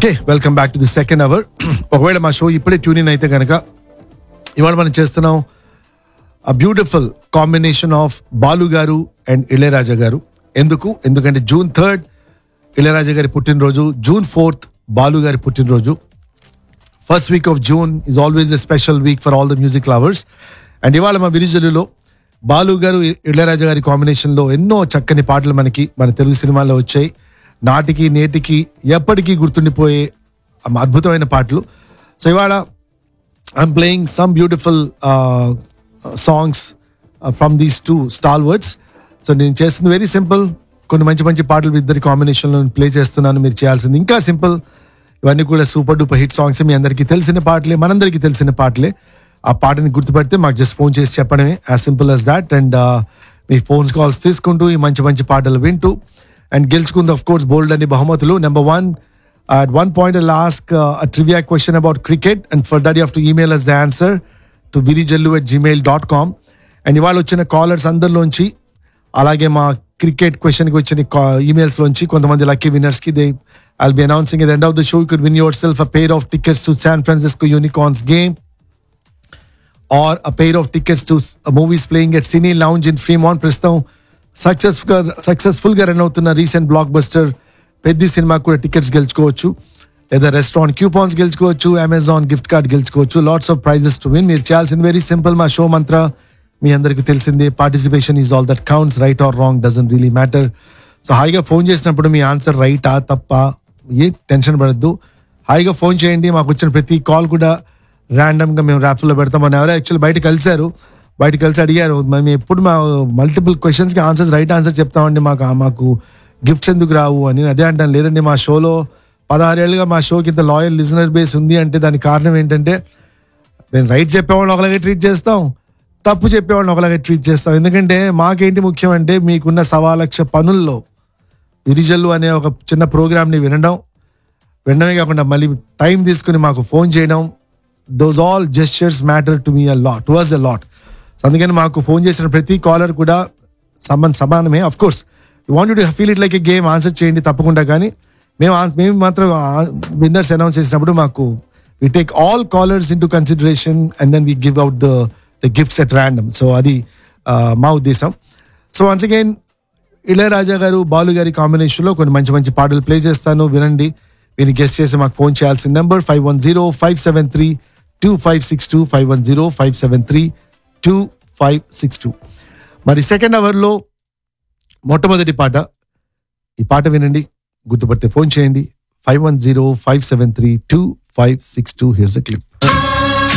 okay welcome back to the second hour ఒకవేళ మా show ఇప్పుడే ట్యూన్ ఇన్ అయితే కనుక ఇవాళ మనం చేస్తున్నాం a beautiful combination of Balu గారు అండ్ ఇళయరాజా గారు ఎందుకు ఎందుకంటే జూన్ థర్డ్ ఇళయరాజా గారి పుట్టినరోజు జూన్ ఫోర్త్ బాలు గారి పుట్టినరోజు first week of June is always a special week for all the music lovers and ఇవాళ మా విరిజలులో బాలు గారు ఇళయరాజా గారి కాంబినేషన్లో ఎన్నో చక్కని పాటలు మనకి మన తెలుగు సినిమాలో వచ్చాయి నాటికి నేటికి ఎప్పటికీ గుర్తుండిపోయే అద్భుతమైన పాటలు సో ఇవాళ I'm playing some beautiful songs from these two stalwarts so నేను చేస్తుంది వెరీ సింపుల్ కొన్ని మంచి మంచి పాటలు ఇద్దరి కాంబినేషన్లో ప్లే చేస్తున్నాను మీరు చేయాల్సింది ఇంకా సింపుల్ ఇవన్నీ కూడా సూపర్ డూపర్ హిట్ సాంగ్స్ మీ అందరికీ తెలిసిన పాటలే మనందరికీ తెలిసిన పాటలే ఆ పాటని గుర్తుపెడితే మాకు జస్ట్ ఫోన్ చేసి చెప్పడమే as simple as that and మీ ఫోన్స్ కాల్స్ తీసుకుంటూ ఈ మంచి మంచి పాటలు వింటూ అండ్ గెలుచుకుంది ఆఫ్ కోర్స్ బోల్డ్ అని బహుమతులు number one at one point I'll ask uh, a trivia question about cricket and for that you have to email us the answer to virijallu at gmail.com and ఇవాళ వచ్చిన callers అందరిలోంచి అలాగే మా cricket క్వశ్చన్కి వచ్చిన emails లోంచి కొంతమంది lucky winners కి they I'll be announcing at end of the show could win yourself a pair of tickets to San Francisco Unicorns game or a pair of tickets to movies playing at Cine Lounge in Fremont ప్రస్తుతం successful successful గా run అవుతున్న recent blockbuster పెద్ద సినిమాకు కూడా tickets గెలుచుకోవచ్చు లేదా restaurant coupons గెలుచుకోవచ్చు Amazon gift card గెలుచుకోవచ్చు lots of prizes to win మీరు చేయాల్సింది వెరీ సింపుల్ మా షో మంత్ర మీ అందరికీ తెలిసిందే participation is all that counts right or wrong doesn't really matter so హాయిగా ఫోన్ చేసినప్పుడు మీ ఆన్సర్ రైటా తప్ప ఏ టెన్షన్ పడద్దు హాయిగా ఫోన్ చేయండి మాకు వచ్చిన ప్రతి కాల్ కూడా ర్యాండమ్ గా మేము ర్యాప్లో పెడతాం మన ఎవరో యాక్చువల్ బయట కలిశారు బయట కలిసి అడిగారు మేము ఎప్పుడు మా మల్టిపుల్ క్వశ్చన్స్ కి ఆన్సర్స్ రైట్ ఆన్సర్ చెప్తామండి మాకు మాకు గిఫ్ట్స్ ఎందుకు రావు అని నేను అదే అంటాను లేదండి మా షోలో పదహారేళ్ళుగా మా షోకి ఇంత లాయల్ లిజనర్ బేస్ ఉంది అంటే దానికి కారణం ఏంటంటే నేను రైట్ చెప్పేవాళ్ళని ఒకలాగే ట్రీట్ చేస్తాం తప్పు చెప్పేవాళ్ళని ఒకలాగే ట్రీట్ చేస్తాం ఎందుకంటే మాకేంటి ముఖ్యం అంటే మీకున్న సవా లక్ష పనుల్లో విరిజల్లు అనే ఒక చిన్న ప్రోగ్రామ్ని వినడం వినడమే కాకుండా మళ్ళీ టైం తీసుకుని మాకు ఫోన్ చేయడం those all gestures matter to me a lot was a lot so అందుకని మాకు ఫోన్ చేసిన ప్రతి కాలర్ కూడా సమాన్ సమానమే of course you want to feel it like a game answer చేయండి తప్పకుండా కానీ మేము ఆ- మేము మాత్రం విన్నర్స్ అనౌన్స్ చేసినప్పుడు మాకు we take all callers into consideration and then we give out the the gifts at random so అది ఆ, మా ఉద్దేశం సో వన్స్ అగైన్ ఇళయరాజా గారు బాలు గారి కాంబినేషన్లో కొన్ని మంచి మంచి పాటలు ప్లే చేస్తాను వినండి మీరు గెస్ట్ చేసి మాకు ఫోన్ చేయాల్సిన number five one zero five seven three two five six two five one zero five seven three two five six two మరి సెకండ్ అవర్లో మొట్టమొదటి పాట ఈ పాట వినండి గుర్తుపడితే ఫోన్ చేయండి five one zero five seven three two five six two here's a clip